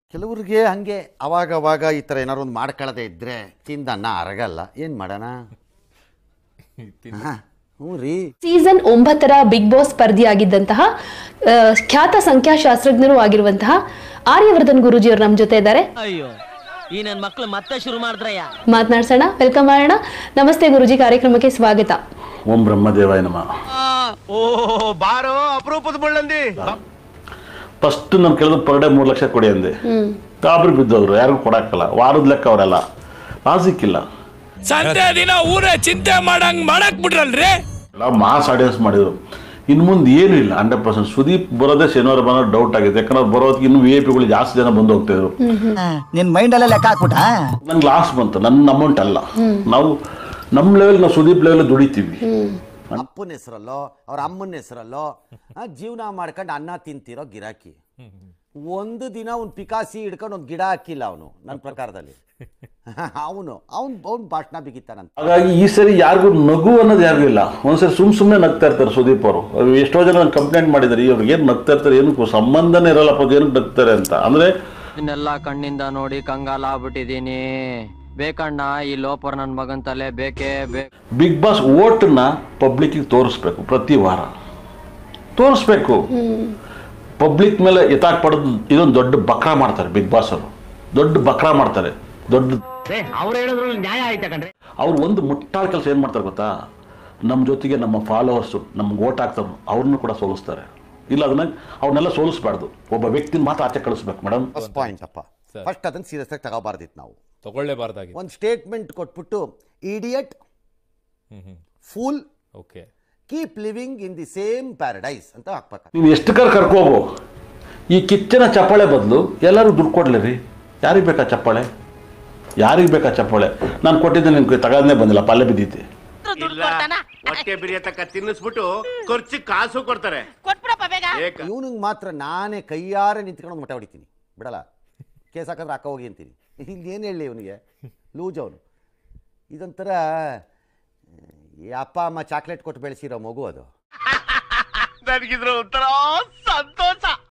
ಕೆಲವ್ರಿಗೆ ಹಂಗೆ ಅವಾಗ ಅವಾಗ ಈ ಥರ ಏನಾರು ಒಂದು ಮಾಡ್ಕೊಳ್ಳದೆ ಇದ್ದರೆ ತಿಂದ ಅನ್ನ ಅರಗಲ್ಲ ಏನು ಮಾಡೋಣ ಹಾ, ಹ್ಞೂ ರೀ ಸೀಸನ್ ಒಂಬತ್ತರ ಬಿಗ್ ಬಾಸ್ ಸ್ಪರ್ಧಿಯಾಗಿದ್ದಂತಹ ಆ, ಖ್ಯಾತ ಸಂಖ್ಯಾಶಾಸ್ತ್ರಜ್ಞರು ಆಗಿರುವಂತಹ ಆರ್ಯವರ್ಧನ್ ಗುರೂಜಿಯವರು ನಮ್ಮ ಜೊತೆ ಇದ್ದಾರೆ ಅಯ್ಯೋ ಈ ನನ್ ಮಕ್ಳು ಮತ್ತೆ ಶುರು ಮಾಡಿದ್ರಯ್ಯ ಮಾತನಾಡ್ಸೋಣ ವೆಲ್ಕಮ್ ಮಾಡೋಣ ನಮಸ್ತೆ ಗುರುಜಿ ಕಾರ್ಯಕ್ರಮಕ್ಕೆ ಸ್ವಾಗತ ಓಂ ಬ್ರಹ್ಮದೇವಾಯ ನಮ ಓ ಬಾರೋ ಅಪರೂಪದ ಮುಳ್ಳಂದಿ ಫಸ್ಟ್ ನಾನು ಕೇಳಿದ್ರು ಪರ್ ಡೇ ಮೂರು ಲಕ್ಷ ಕೊಡಿ ಅಂದೆ ಗಾಬರಿ ಬಿದ್ದವ್ರು ಯಾರಿಗೂ ಕೊಡಕ್ಕಲ್ಲ ವಾರದ ಲೆಕ್ಕ ಅವರೆಲ್ಲ ಲಾಸಿಕ್ಕಿಲ್ಲ ಸಂತೆ ದಿನ ಊರೇ ಚಿಂತೆ ಮಾಡಂಗ್ ಮಾಡಕ್ ಬಿಟ್ರಲ್ರಿ ಎಲ್ಲ ಮಾಸ್ ಆಡಿಯನ್ಸ್ ಮಾಡಿದ್ರು ಇನ್ನು ಮುಂದೆ ಏನೂ ಇಲ್ಲ ಹಂಡ್ರೆಡ್ ಪರ್ಸೆಂಟ್ ಸುದೀಪ್ ಬರೋದೇ ಶನಿವಾರ ಬರೋ ಡೌಟ್ ಆಗಿದೆ ಯಾಕಂದ್ರೆ ಅವ್ರು ಬರೋದಕ್ಕೆ ಇನ್ನೂ ವಿ ಐ ಪಿಗಳು ಜಾಸ್ತಿ ಜನ ಬಂದು ಹೋಗ್ತಿದ್ರು ನಿನ್ ಮೈಂಡ್ ಅಲ್ಲೇ ಲೆಕ್ಕ ಹಾಕ್ಬಿಟ್ಟ ನಂಗೆ ಲಾಸ್ ಬಂತು ನನ್ನ ಅಮೌಂಟ್ ಅಲ್ಲ ನಾವು ನಮ್ಮ ಲೆವೆಲ್ ನಾವು ಸುದೀಪ್ ಲೆವೆಲ್ ದುಡಿತೀವಿ ಅಪ್ಪನ ಹೆಸರಲ್ಲೋ ಅವ್ರ ಅಮ್ಮನ ಹೆಸರಲ್ಲೋ ಆ, ಜೀವನ ಮಾಡ್ಕೊಂಡು ಅನ್ನ ತಿಂತಿರೋ ಗಿರಾಕಿ ಒಂದು ದಿನ ಒಂದು ಪಿಕಾಸಿ ಹಿಡ್ಕೊಂಡು ಒಂದು ಗಿಡ ಹಾಕಿಲ್ಲ ಅವನು ನನ್ನ ಪ್ರಕಾರದಲ್ಲಿ ಅವನು ಅವ್ನು ಅವ್ನು ಭಾಷಣ ಬಿಗಿತಾನಂತ ಹಾಗಾಗಿ ಈ ಸರಿ ಯಾರಿಗೂ ನಗು ಅನ್ನೋದು ಯಾರಿಗೂ ಇಲ್ಲ ಒಂದ್ಸರಿ ಸುಮ್ ಸುಮ್ಮನೆ ನಗ್ತಾ ಇರ್ತಾರೆ ಸುದೀಪ್ ಅವರು ಅವ್ರು ಎಷ್ಟೋ ಜನ ಕಂಪ್ಲೇಂಟ್ ಮಾಡಿದ್ದಾರೆ ಇವ್ರಿಗೆ ಏನು ನಗ್ತಾ ಇರ್ತಾರೆ ಏನಕ್ಕೂ ಸಂಬಂಧನೇ ಇರಲ್ಲಪ್ಪ ಅದು ಏನಕ್ಕೆ ನಗ್ತಾರೆ ಅಂತ ಅಂದ್ರೆ ಇದನ್ನೆಲ್ಲ ಕಣ್ಣಿಂದ ನೋಡಿ ಕಂಗಾಲ ಆಗ್ಬಿಟ್ಟಿದೀನಿ ಬೇಕಣ್ಣ ಈ ಲೋಪರ್ ನನ್ ಮಗನ್ ತಲೆ ಬೇಕೇ ಬೇಕು ಬಿಗ್ ಬಾಸ್ ಓಟನ್ನ ಪಬ್ಲಿಕ್ಕಿಗೆ ತೋರಿಸ್ಬೇಕು ಪ್ರತಿ ವಾರ ತೋರಿಸ್ಬೇಕು ಪಬ್ಲಿಕ್ ಮೇಲೆ ಎತ್ತಾಕ್ ಪಡೆದು ಇದೊಂದು ದೊಡ್ಡ ಬಕ್ರಾ ಮಾಡ್ತಾರೆ ಬಿಗ್ ಬಾಸ್ ಅವರು ದೊಡ್ಡ ಬಕ್ರಾ ಮಾಡ್ತಾರೆ ದೊಡ್ಡ ಅವ್ರು ಹೇಳಿದ್ರಲ್ಲಿ ನ್ಯಾಯ ಆಯ್ತಾ ಕಣ್ರಿ ಅವ್ರು ಒಂದು ಮುಟ್ಟಾಳ ಕೆಲಸ ಏನು ಮಾಡ್ತಾರೆ ಗೊತ್ತಾ ನಮ್ಮ ಜೊತೆಗೆ ನಮ್ಮ ಫಾಲೋವರ್ಸು ನಮ್ಗೆ ಓಟ್ ಹಾಕ್ತಾರೆ ಅವ್ರನ್ನೂ ಕೂಡ ಸೋಲಿಸ್ತಾರೆ ಇಲ್ಲ ಅದನ್ನ ಅವ್ರನ್ನೆಲ್ಲ ಸೋಲಿಸ್ಬಾರ್ದು ಒಬ್ಬ ವ್ಯಕ್ತಿನ ಮಾತ್ರ ಆಚೆ ಕಳಿಸ್ಬೇಕು ಮೇಡಮ್ ಫಸ್ಟ್ ಪಾಯಿಂಟ್ ಅಪ್ಪ ಫಸ್ಟ್ ಅದನ್ನು ಸೀರಿಯಸ್ ಆಗಿ ತಗೋಬಾರ್ದಿತ್ತು ನಾವು ತಗೊಳ್ಳೇಬಾರ್ದಾಗಿ ಒಂದು ಸ್ಟೇಟ್ಮೆಂಟ್ ಕೊಟ್ಬಿಟ್ಟು idiot fool okay keep living in the same paradise ಅಂತ ಹಾಕ್ಬೇಕು ನೀನು ಎಷ್ಟು ಕರ್ ಕರ್ಕೋಗು ಈ ಕಿಚ್ಚನ ಚಪ್ಪಾಳೆ ಬದಲು ಎಲ್ಲರೂ ದುಡ್ಡು ಕೊಡ್ಲಿ ರೀ ಯಾರಿಗೆ ಬೇಕಾ ಚಪ್ಪಾಳೆ ಯಾರಿಗೆ ಬೇಕಾ ಚಪ್ಪಾಳೆ ನಾನು ಕೊಟ್ಟಿದ್ದೆ ನಿನ್ಗೆ ತಗೋದೇ ಬಂದಿಲ್ಲ ಪಲ್ಲೆ ಬಿದ್ದೈತಿ ಇಲ್ಲ ಹೊಟ್ಟೆ ಬಿರಿಯತಕ್ಕ ತಿನ್ನಿಸ್ಬಿಟ್ಟು ಖರ್ಚಿಗೆ ಕಾಸು ಕೊಡ್ತಾರೆ ಏಕ ಇವನಿಗೆ ಮಾತ್ರ ನಾನೇ ಕೈಯಾರೆ ನಿಂತ್ಕೊಂಡು ಮಠ ಹೊಡಿತೀನಿ ಬಿಡಲ್ಲ ಕೇಸ್ ಹಾಕಿದ್ರೆ ಹಾಕ ಹೋಗಿ ಅಂತೀನಿ ಇಲ್ಲಿ ಏನು ಹೇಳಿ ಇವನಿಗೆ ಲೂಜ್ ಅವನು ಇದೊಂಥರ ಈ ಅಪ್ಪ ಅಮ್ಮ ಚಾಕ್ಲೇಟ್ ಕೊಟ್ಟು ಬೆಳೆಸಿರೋ ಮಗು ಅದು ನನಗಿದ್ರ ಒಂಥರ ಸಂತೋಷ